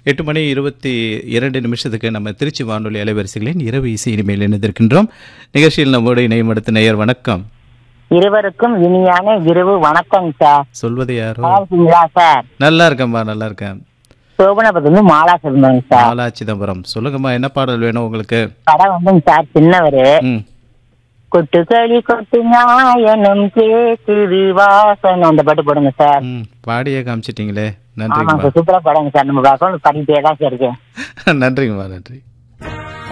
எட்டு மணி இருபத்தி இரண்டு நிமிஷத்துக்கு நம்ம திருச்சி வானொலி அலைவரிசைகளின் இரவு இசை இனிமேல் இணைந்திருக்கின்றோம் நிகழ்ச்சியில் நம்மோடு இணையம் அடுத்த நேயர் வணக்கம் இருவருக்கும் இனியான இரவு வணக்கம் சார் சொல்வது யாரோ நல்லா இருக்கீங்களா சார் நல்லா இருக்கேன்பா நல்லா இருக்கேன் சோபனபுரத்துல இருந்து மாலா சொல்லுங்க சார் மாலா சிதம்பரம் சொல்லுங்கம்மா என்ன பாடல் வேணும் உங்களுக்கு படம் வந்துங்க சார் சின்னவரு ம் கொட்டுக்களி கொட்டு ஞாயனும் கேக்குது வாசன் அந்த பாட்டு போடுங்க சார் ம் பாடியே காமிச்சிட்டீங்களே ஆமாங்க நன்றிங்கம்மா சார் சூப்பரா படங்க சார் நம்ம அக்கௌண்ட் பண்ணிட்டே தான் சார் இருக்கேன் நன்றிங்கம்மா நன்றி